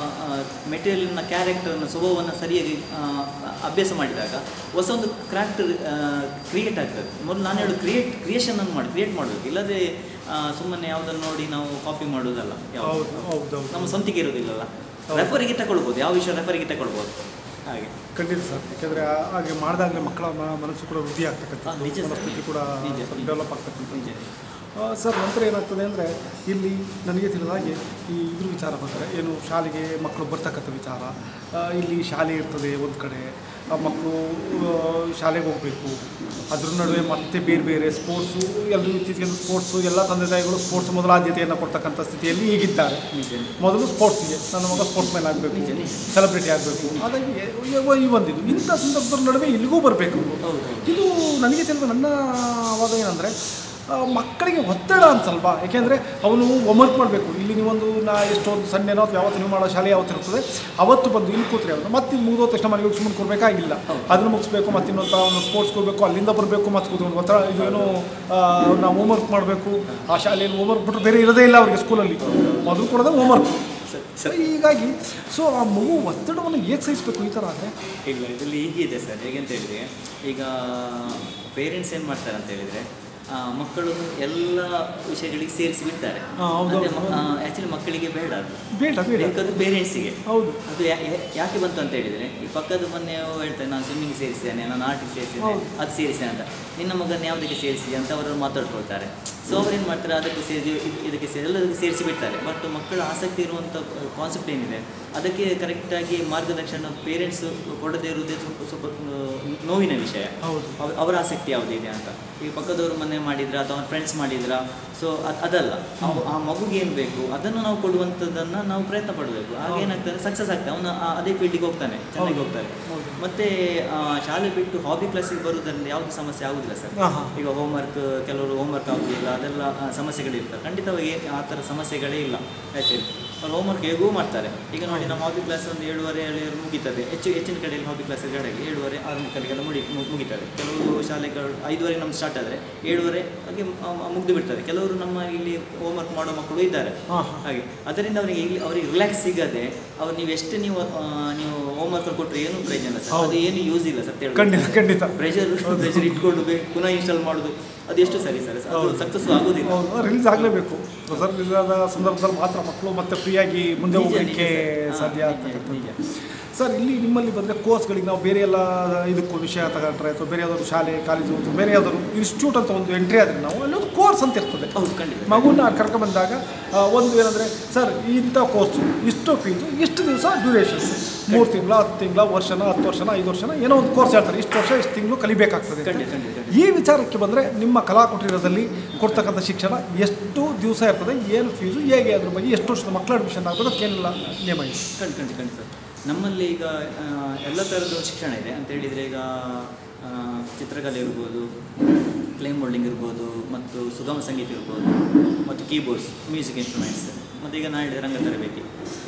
B: ಮೆಟೀರಿಯಲ್ನ ಕ್ಯಾರೆಕ್ಟರ್ನ ಸ್ವಭಾವವನ್ನು ಸರಿಯಾಗಿ ಆ, ಅಭ್ಯಾಸ ಮಾಡಿದಾಗ ಹೊಸ ಒಂದು ಕ್ರಾಫ್ಟ್ ಕ್ರಿಯೇಟ್ ಆಗ್ತದೆ ಮೊದಲು ನಾನು ಹೇಳು ಕ್ರಿಯೇಟ್ ಕ್ರಿಯೇಷನನ್ನು ಮಾಡಿ ಕ್ರಿಯೇಟ್ ಮಾಡಬೇಕು ಇಲ್ಲದೆ ಸುಮ್ಮನೆ ಯಾವುದನ್ನು ನೋಡಿ ನಾವು ಕಾಪಿ ಮಾಡೋದಲ್ಲ ಯಾವುದು
A: ಹೌದು ಹೌದು ಹೌದು
B: ನಮ್ಮ ಸ್ವಂತಿಗೆ ಇರೋದಿಲ್ಲಲ್ಲ
A: ಹೌದು.
B: ರೆಫರಿಗೆ ತಗೊಳ್ಬೋದು ಯಾವ ವಿಷಯ ರೆಫರಿಗೆ ತಗೊಳ್ಬೋದು ಹಾಗೆ
A: ಖಂಡಿತ ಸರ್ ಯಾಕೆಂದರೆ ಹಾಗೆ ಮಾಡಿದಾಗಲೇ ಮಕ್ಕಳ ಮ- ಮನಸ್ಸು ಕೂಡ ವೃದ್ಧಿ ಆಗ್ತಕ್ಕಂಥ
B: ಹಾ, ನಿಜ ಸರ್.
A: ಮನಸ್ಥಿತಿ ಕೂಡ
B: ನಿಜ,
A: ಸ್ವಲ್ಪ
B: ನಿಜ.
A: ಡೆವಲಪ್ ಆಗ್ತಕ್ಕಂಥ
B: ನಿಜ
A: ಸರ್ ನಂತರ ಏನಾಗ್ತದೆ ಅಂದರೆ ಇಲ್ಲಿ ನನಗೆ ತಿಳಿದ ಹಾಗೆ ಈ ಇದ್ರ ವಿಚಾರ ಬಂದರೆ ಏನು ಶಾಲೆಗೆ ಮಕ್ಕಳು ಬರ್ತಕ್ಕಂಥ ವಿಚಾರ ಆ, ಇಲ್ಲಿ ಶಾಲೆ ಇರ್ತದೆ ಒಂದು ಕಡೆ ಆ ಮಕ್ಕಳು ಆ, ಶಾಲೆಗೆ ಹೋಗಬೇಕು ಅದ್ರ ನಡುವೆ ಮತ್ತೆ ಬೇರೆ ಬೇರೆ ಸ್ಪೋರ್ಟ್ಸು ಎಲ್ಲರೂ ಇತ್ತೀಚೆಗೆ ಸ್ಪೋರ್ಟ್ಸು ಎಲ್ಲ ತಂದೆ ತಾಯಿಗಳು ಸ್ಪೋರ್ಟ್ಸ್ ಮೊದಲ ಆದ್ಯತೆಯನ್ನು ಕೊಡ್ತಕ್ಕಂಥ ಸ್ಥಿತಿಯಲ್ಲಿ ಈಗಿದ್ದಾರೆ
B: ನಿಜ
A: ಮೊದಲು ಸ್ಪೋರ್ಟ್ಸ್ಗೆ ನನ್ನ ಮಗ ಸ್ಪೋರ್ಟ್ಸ್ ಮ್ಯಾನ್ ಆಗಬೇಕು
B: ನಿಜ, ನಿಜ.
A: ಸೆಲೆಬ್ರಿಟಿ ಆಗಬೇಕು ಹಾಗಾಗಿ ಈ ಬಂದಿದ್ದು ಇಂಥ ಸಂದರ್ಭದ ನಡುವೆ ಇಲ್ಲಿಗೂ ಬರಬೇಕು
B: ಹೌದು ಹೌದು
A: ಇದು ನನಗೆ ತಿಳಿದ ನನ್ನ ವಾದ ಏನಂದರೆ ಮಕ್ಕಳಿಗೆ ಒತ್ತಡ ಅನ್ಸಲ್ವಾ ಯಾಕೆಂದರೆ ಅವನು ಹೋಮ್ವರ್ಕ್ ಮಾಡಬೇಕು ಇಲ್ಲಿ ನೀವೊಂದು ನಾ ಎಷ್ಟೊಂದು ಸಂಡೇನೋ ಅಥವಾ ಯಾವತ್ತು ನೀವು ಮಾಡೋ ಶಾಲೆ ಯಾವತ್ತು ಇರ್ತದೆ ಅವತ್ತು ಬಂದು ಇಲ್ಲಿ ಕೂತ್ರೆ ಅವನು ಮತ್ತೆ ಇಲ್ಲಿ ಮುಗಿದೋ ತಕ್ಷಣ ಮನೆಗೆ ಹೋಗಿ ಸುಮ್ಮನೆ ಕೊಡಬೇಕಾಗಿಲ್ಲ
B: ಹೌದು.
A: ಅದನ್ನು ಮುಗಿಸ್ಬೇಕು ಮತ್ತೆ ಇನ್ನೊಂದು ಅವನು ಸ್ಪೋರ್ಟ್ಸ್ಗೆ ಹೋಗಬೇಕು ಅಲ್ಲಿಂದ ಬರಬೇಕು ಮತ್ತೆ ಕೂತ್ಕೊಂಡು ಒತ್ತಡ ಇದು ಏನೋ ಆ, ನಾವು ಹೋಮ್ವರ್ಕ್ ಮಾಡಬೇಕು ಆ ಶಾಲೆಯಲ್ಲಿ ಹೋಮ್ವರ್ಕ್ ಬಿಟ್ಟರೆ ಬೇರೆ ಇರೋದೇ ಇಲ್ಲ ಅವರಿಗೆ ಸ್ಕೂಲಲ್ಲಿ ಮೊದಲು ಕೊಡೋದೇ ಹೋಮ್ವರ್ಕ್
B: ಸರಿ
A: ಸೊ ಹೀಗಾಗಿ ಸೊ ಆ ಮಗು ಒತ್ತಡವನ್ನು ಹೇಗೆ ಸಹಿಸಬೇಕು ಈ ಥರ ಆದರೆ
B: ಇಲ್ಲ ಇದರಲ್ಲಿ ಹೀಗಿದೆ ಸರ್ ಹೇಗೆ ಅಂತ ಹೇಳಿದ್ರೆ ಈಗ ಪೇರೆಂಟ್ಸ್ ಏನು ಮಾಡ್ತಾರೆ ಅಂತ ಹೇಳಿದರೆ ಮಕ್ಕಳು ಎಲ್ಲ ವಿಷಯಗಳಿಗೆ ಸೇರಿಸಿ ಬಿಡ್ತಾರೆ
A: ಹಾ, ಹೌದು, ಹೌದು.
B: ಆ್ಯಕ್ಚುಲಿ ಮಕ್ಕಳಿಗೆ ಬೇಡ ಅದು
A: ಬೇಡ ಬೇಡ
B: ಬೇಕಾದ್ರೆ ಪೇರೆಂಟ್ಸಿಗೆ
A: ಹೌದು
B: ಅದು ಯಾ- ಯಾ- ಯಾಕೆ ಬಂತು ಅಂತ ಹೇಳಿದರೆ ಈ ಪಕ್ಕದ ಮೊನ್ನೆ ಹೇಳ್ತಾರೆ ನಾನು ಸ್ವಿಮ್ಮಿಂಗ್ ಸೇರಿಸ್ತೇನೆ ನಾನು ಆರ್ಟಿಗೆ ಸೇರಿಸ್ತೇನೆ
A: ಹೌದು.
B: ಅದು ಸೇರಿಸ್ತೇನೆ ಅಂತ ನಿನ್ನ ಮಗನ ಯಾವುದಕ್ಕೆ ಸೇರಿಸಿ ಅಂತ ಅವರು ಮಾತಾಡ್ಕೊಳ್ತಾರೆ ಸೊ ಅವ್ರು ಏನು ಮಾಡ್ತಾರೆ ಅದಕ್ಕೆ ಸೇರಿಸಿ ಇದು ಇದಕ್ಕೆ ಸೇರಿ ಎಲ್ಲದಕ್ಕೆ ಸೇರಿಸಿ ಬಿಡ್ತಾರೆ ಬಟ್ ಮಕ್ಕಳ ಆಸಕ್ತಿ ಇರುವಂಥ ಕಾನ್ಸೆಪ್ಟ್ ಏನಿದೆ ಅದಕ್ಕೆ ಕರೆಕ್ಟಾಗಿ ಮಾರ್ಗದರ್ಶನ ಪೇರೆಂಟ್ಸ್ ಕೊಡದೇ ಇರುವುದೇ ಸ್ವಲ್ಪ ಸ್ವಲ್ಪ ಆ, ನೋವಿನ ವಿಷಯ
A: ಹೌದು
B: ಅವ- ಅವರ ಆಸಕ್ತಿ ಯಾವುದಿದೆ ಅಂತ ಈ ಪಕ್ಕದವರು ಮನೆ ಮಾಡಿದ್ರ ಅಥವಾ ಅವ್ನ ಫ್ರೆಂಡ್ಸ್ ಮಾಡಿದ್ರ ಸೊ ಅದಲ್ಲ ಅವ್- ಆ ಮಗುಗೆ ಏನು ಬೇಕು ಅದನ್ನು ನಾವು ಕೊಡುವಂಥದ್ದನ್ನು ನಾವು ಪ್ರಯತ್ನ ಪಡಬೇಕು ಆಗ
A: ಹೌದು.
B: ಏನಾಗ್ತದೆ ಸಕ್ಸಸ್ ಆಗ್ತದೆ ಅವನು ಅದೇ ಫೀಲ್ಡಿಗೆ ಹೋಗ್ತಾನೆ ಚೆನ್ನಾಗಿ
A: ಹೌದು.
B: ಹೋಗ್ತಾನೆ
A: ಹೌದು.
B: ಮತ್ತೆ ಆ, ಶಾಲೆ ಬಿಟ್ಟು ಹಾಬಿ ಕ್ಲಾಸಿಗೆ ಬರುವುದರಿಂದ ಯಾವುದು ಸಮಸ್ಯೆ ಆಗುದಿಲ್ಲ ಸರ್
A: ಹಾಂ ಹಾಂ
B: ಈಗ ಹೋಮ್ವರ್ಕ್ ಕೆಲವರು ಹೋಮ್ವರ್ಕ್ ಆಗುದಿಲ್ಲ ಅದೆಲ್ಲ ಆ, ಸಮಸ್ಯೆಗಳಿರ್ತವೆ ಖಂಡಿತವಾಗಿ ಆ ಥರ ಸಮಸ್ಯೆಗಳೇ ಇಲ್ಲ ಆ್ಯಕ್ಚುಲಿ ಅವ್ರು ಹೋಮ್ವರ್ಕ್ ಹೇಗೂ ಮಾಡ್ತಾರೆ ಈಗ ನೋಡಿ ನಮ್ಮ ಹಾಬಿ ಕ್ಲಾಸ್ ಒಂದು ಏಳುವರೆ ಏಳು ಮುಗೀತದೆ ಹೆಚ್ಚು ಹೆಚ್ಚಿನ ಕಡೆಯಲ್ಲಿ ಹಾಬಿ ಕ್ಲಾಸ್ ಕಡೆಗೆ ಏಳುವರೆ ಆರು ಮುಕ್ಕಲಿಗೆಲ್ಲ ಮುಡಿ ಮು- ಮುಗೀತದೆ ಕೆಲವು ಶಾಲೆಗಳು ಐದುವರೆ ನಮ್ಗೆ ಸ್ಟಾರ್ಟ್ ಆದರೆ ಏಳುವರೆ ಹಾಗೆ ಮುಗಿದು ಬಿಡ್ತದೆ ಕೆಲವರು ನಮ್ಮ ಇಲ್ಲಿ ಹೋಮ್ವರ್ಕ್ ಮಾಡೋ ಮಕ್ಕಳು ಇದ್ದಾರೆ
A: ಹಾಂ ಹಾಂ
B: ಹಾಗೆ ಅದರಿಂದ ಅವರಿಗೆ ಇಲ್ಲಿ ಅವರಿಗೆ ರಿಲ್ಯಾಕ್ಸ್ ಸಿಗದೆ ಅವ್ರು ನೀವು ಎಷ್ಟು ನೀವು ಆ, ನೀವು ಹೋಮ್ವರ್ಕ್ ಕೊಟ್ಟರೆ ಏನು ಪ್ರಯೋಜನ ಇಲ್ಲ ಸರ್
A: ಹೌದು.
B: ಅದು ಏನು ಯೂಸ್ ಇಲ್ಲ ಸತ್ಯ
A: ಖಂಡಿತ ಖಂಡಿತ
B: ಪ್ರೆಷರ್ ಪ್ರೆಷರ್ ಇಟ್ಕೊಂಡು ಬೇ- ಪುನಃ ಇನ್ಸ್ಟಾಲ್ ಮಾಡೋದು ಅದು ಎಷ್ಟು ಸರಿ ಸರ್ ಅದು
A: ಹೌದು.
B: ಸಕ್ಸಸ್ ಆಗೋದಿಲ್ಲ
A: ಹೌದು ರಿಲೀಸ್ ಆಗಲೇಬೇಕು ಹೊಸ ರಿಲೀಸ್ ಆದ ಸಂದರ್ಭದಲ್ಲಿ ಮಾತ್ರ ಮಕ್ಕಳು ಮತ್ತೆ ಫ್ರೀಯಾಗಿ ಮುಂದೆ
B: ನಿಜ, ನಿಜ
A: ಹೋಗಲಿಕ್ಕೆ
B: ಸರ್. ಹಾ,
A: ಸಾಧ್ಯ
B: ನಿಜ,
A: ಆಗ್ತಕ್ಕಂಥದ್ದು
B: ನಿಜ.
A: ಸರ್ ಇಲ್ಲಿ ನಿಮ್ಮಲ್ಲಿ ಬಂದರೆ ಕೋರ್ಸ್ಗಳಿಗೆ ನಾವು ಬೇರೆ ಎಲ್ಲ ಇದಕ್ಕೂ ವಿಷಯ ತಗೊಂಡ್ರೆ ಅಥವಾ ಬೇರೆ ಯಾವ್ದಾದ್ರು ಶಾಲೆ ಕಾಲೇಜು ಅಥವಾ ಬೇರೆ ಯಾವ್ದಾದ್ರು ಇನ್ಸ್ಟಿಟ್ಯೂಟ್ ಅಂತ ಒಂದು ಎಂಟ್ರಿ ಆದರೆ ನಾವು ಅಲ್ಲೊಂದು ಕೋರ್ಸ್ ಅಂತ ಇರ್ತದೆ
B: ಹೌದು ಖಂಡಿತ
A: ಮಗುನ ಕರ್ಕೊಂಡ್ಬಂದಾಗ ಆ, ಒಂದು ಏನಂದರೆ ಸರ್ ಇಂಥ ಕೋರ್ಸು ಇಷ್ಟು ಫೀಸು ಇಷ್ಟು ದಿವಸ ಡ್ಯೂರೇಷನ್ಸ್ ಮೂರು ತಿಂಗಳ ಹತ್ತು ತಿಂಗಳ ವರ್ಷನ ಹತ್ತು ವರ್ಷನ ಐದು ವರ್ಷನ ಏನೋ ಒಂದು ಕೋರ್ಸ್ ಹೇಳ್ತಾರೆ ಇಷ್ಟು ವರ್ಷ ಇಷ್ಟು ತಿಂಗಳು ಕಲಿಬೇಕಾಗ್ತದೆ ಅಂತ.
B: ಖಂಡಿತ ಖಂಡಿತ ಖಂಡಿತ.
A: ಈ ವಿಚಾರಕ್ಕೆ ಬಂದರೆ ನಿಮ್ಮ ಕಲಾ ಕುಟೀರದಲ್ಲಿ ಕೊಡ್ತಕ್ಕಂಥ ಶಿಕ್ಷಣ ಎಷ್ಟು ದಿವಸ ಇರ್ತದೆ ಏನು ಫೀಸು ಹೇಗೆ ಅದ್ರ ಬಗ್ಗೆ ಎಷ್ಟು ವರ್ಷದ ಮಕ್ಕಳ ಅಡ್ಮಿಷನ್ ಆಗ್ತದೆ ಅದಕ್ಕೇನಿಲ್ಲ ನಿಯಮ ಇದೆ
B: ಖಂಡಿತ ಖಂಡಿತ ಖಂಡಿತ ಸರ್ ನಮ್ಮಲ್ಲಿ ಈಗ ಆ, ಎಲ್ಲ ಥರದ ಶಿಕ್ಷಣ ಇದೆ ಅಂತ ಹೇಳಿದರೆ ಈಗ ಆ, ಚಿತ್ರಕಲೆ ಇರ್ಬೋದು ಕ್ಲೈಮ್ ಮೋಲ್ಡಿಂಗ್ ಇರ್ಬೋದು ಮತ್ತು ಸುಗಮ ಸಂಗೀತ ಇರ್ಬೋದು ಮತ್ತು ಕೀಬೋರ್ಡ್ಸ್ ಮ್ಯೂಸಿಕ್ ಇನ್ಸ್ಟ್ರೂಮೆಂಟ್ಸ್ ಮತ್ತು ಈಗ ನಾನು ಹೇಳಿದ ರಂಗ ತರಬೇತಿ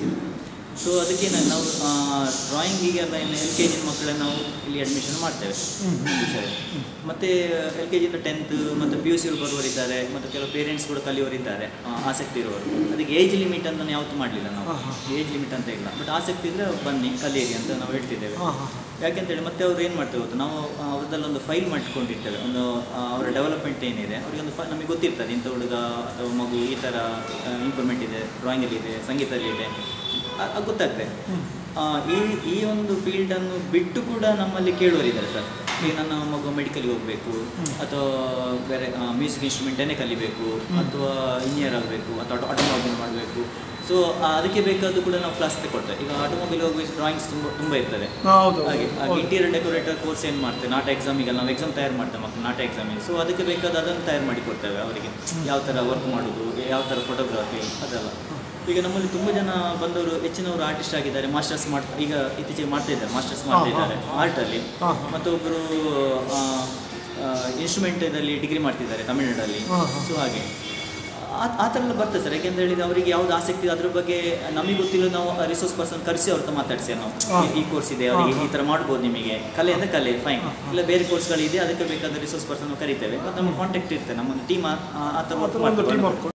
B: ಸೊ ಅದಕ್ಕೆ ನಾ- ನಾವು ಡ್ರಾಯಿಂಗಿಗೆಲ್ಲ ಇನ್ನು ಎಲ್ ಕೆ ಜಿನ ಮಕ್ಕಳನ್ನ ನಾವು ಇಲ್ಲಿ ಅಡ್ಮಿಷನ್ ಮಾಡ್ತೇವೆ
A: ಹ್ಮ್.
B: ಈ ವಿಷಯ ಮತ್ತು ಎಲ್ ಕೆ ಜಿಯಿಂದ ಟೆಂತ್ ಮತ್ತು ಪಿ ಯು ಸಿ ಬರುವವರಿದ್ದಾರೆ ಮತ್ತು ಕೆಲವು ಪೇರೆಂಟ್ಸ್ ಕೂಡ ಕಲಿಯೋರಿದ್ದಾರೆ ಆ, ಆಸಕ್ತಿ ಇರುವವರು ಅದಕ್ಕೆ ಏಜ್ ಲಿಮಿಟ್ ಅಂತ ಯಾವತ್ತೂ ಮಾಡಲಿಲ್ಲ ನಾವು
A: ಹಾಂ, ಹಾಂ.
B: ಏಜ್ ಲಿಮಿಟ್ ಅಂತ ಇಲ್ಲ ಬಟ್ ಆಸಕ್ತಿ ಇದ್ದರೆ ಬನ್ನಿ ಕಲಿಯಿರಿ ಅಂತ ನಾವು ಹೇಳ್ತಿದ್ದೇವೆ
A: ಹಾಂ ಹಾಂ
B: ಯಾಕೆಂತೇಳಿ ಮತ್ತೆ ಅವ್ರು ಏನು ಮಾಡ್ತಾರೆ ಗೊತ್ತಾ ನಾವು ಆ, ಅವ್ರದ್ದೆಲ್ಲ ಒಂದು ಫೈಲ್ ಮಾಡ್ಕೊಂಡಿರ್ತೇವೆ ಒಂದು ಆ, ಅವರ ಡೆವಲಪ್ಮೆಂಟ್ ಏನಿದೆ ಅವರಿಗೆ ಒಂದು ಫೈ ನಮಗೆ ಗೊತ್ತಿರ್ತದೆ ಇಂಥ ಹುಡುಗ ಅಥವಾ ಮಗು ಈ ಥರ ಇಂಪ್ರೂವ್ಮೆಂಟ್ ಇದೆ ಡ್ರಾಯಿಂಗಲ್ಲಿ ಇದೆ ಸಂಗೀತದಲ್ಲಿ ಇದೆ ಅ- ಅದು ಗೊತ್ತಾಗ್ತದೆ ಆ, ಈ ಈ ಒಂದು ಫೀಲ್ಡನ್ನು ಬಿಟ್ಟು ಕೂಡ ನಮ್ಮಲ್ಲಿ ಕೇಳುವರಿದ್ದಾರೆ ಸರ್ ಈಗ ನನ್ನ ಮಗು ಮೆಡಿಕಲ್ಗೆ ಹೋಗಬೇಕು ಅಥವಾ ಬೇರೆ ಮ್ಯೂಸಿಕ್ ಇನ್ಸ್ಟ್ರೂಮೆಂಟನ್ನೇ ಕಲಿಬೇಕು ಅಥವಾ ಇಂಜಿನಿಯರ್ ಆಗಬೇಕು ಅಥವಾ ಆಟೋಮೊಬೈಲ್ ಮಾಡಬೇಕು ಸೊ ಅದಕ್ಕೆ ಬೇಕಾದ್ದು ಕೂಡ ನಾವು ಕ್ಲಾಸ್ ತಗೊಳ್ತೇವೆ ಈಗ ಆಟೋಮೊಬೈಲ್ ಹೋಗಬೇಕು ಡ್ರಾಯಿಂಗ್ಸ್ ತುಂಬ ತುಂಬ ಇರ್ತದೆ
A: ಹೌದು
B: ಹಾಗೆ ಹಾಗೆ
A: ಹೌದು.
B: ಇಂಟೀರಿಯರ್ ಡೆಕೋರೇಟರ್ ಕೋರ್ಸ್ ಏನು ಮಾಡ್ತೇವೆ ನಾಟ ಎಕ್ಸಾಮಿಗೆ ನಾವು ಎಕ್ಸಾಮ್ ತಯಾರು ಮಾಡ್ತೇವೆ ಮಕ್ಕಳು ನಾಟ ಎಕ್ಸಾಮಿಗೆ ಸೊ ಅದಕ್ಕೆ ಬೇಕಾದ ಅದನ್ನು ತಯಾರು ಮಾಡಿ ಕೊಡ್ತೇವೆ ಅವರಿಗೆ ಯಾವ ಥರ ವರ್ಕ್ ಮಾಡೋದು ಯಾವ ಥರ ಫೋಟೋಗ್ರಫಿ ಅದೆಲ್ಲ ಈಗ ನಮ್ಮಲ್ಲಿ ತುಂಬ ಜನ ಬಂದವರು ಹೆಚ್ಚಿನವರು ಆರ್ಟಿಸ್ಟ್ ಆಗಿದ್ದಾರೆ ಮಾಸ್ಟರ್ಸ್ ಮಾಡ್ತಾ ಈಗ ಇತ್ತೀಚೆಗೆ ಮಾಡ್ತಾ ಇದ್ದಾರೆ ಮಾಸ್ಟರ್ಸ್ ಮಾಡ್ತಾ
A: ಹಾ, ಹಾ.
B: ಇದ್ದಾರೆ ಆರ್ಟಲ್ಲಿ
A: ಹಾ, ಹಾ.
B: ಮತ್ತೊಬ್ಬರು ಇನ್ಸ್ಟ್ರೂಮೆಂಟಲ್ಲಿ ಡಿಗ್ರಿ ಮಾಡ್ತಿದ್ದಾರೆ ತಮಿಳ್ನಾಡಲ್ಲಿ
A: ಹಾ, ಹಾ.
B: ಸೊ ಹಾಗೆ ಆ ಆ ಥರ ಎಲ್ಲ ಬರ್ತದೆ ಸರ್ ಯಾಕೆಂತ ಹೇಳಿದ್ರೆ ಅವರಿಗೆ ಯಾವ್ದು ಆಸಕ್ತಿ ಇದೆ ಅದ್ರ ಬಗ್ಗೆ ನಮಗೆ ಗೊತ್ತಿಲ್ಲ ನಾವು ರಿಸೋರ್ಸ್ ಪರ್ಸನ್ ಕರೆಸಿ ಅವ್ರ ಹತ್ರ ಮಾತಾಡ್ಸಿ ನಾವು
A: ಹಾ.
B: ಈ- ಈ ಕೋರ್ಸ್ ಇದೆ ಅವರಿಗೆ
A: ಹಾ,
B: ಈ ಥರ ಮಾಡ್ಬೋದು ನಿಮಗೆ ಕಲೆ ಅಂದರೆ ಕಲೆ ಫೈನ್
A: ಹಾ, ಹಾ.
B: ಇಲ್ಲ ಬೇರೆ ಕೋರ್ಸ್ಗಳಿದೆ ಅದಕ್ಕೆ ಬೇಕಾದ ರಿಸೋರ್ಸ್ ಪರ್ಸನ್ ಕರಿತೇವೆ ಮತ್ತು ನಮ್ಮ ಕಾಂಟ್ಯಾಕ್ಟ್ ಇರ್ತದೆ ನಮ್ಮೊಂದು ಟೀಮ್ ಆ ಥರ
A: ಆ
B: work
A: ಥರ ಒಂದು
B: ಮಾಡ್ತೇವೆ.
A: Team work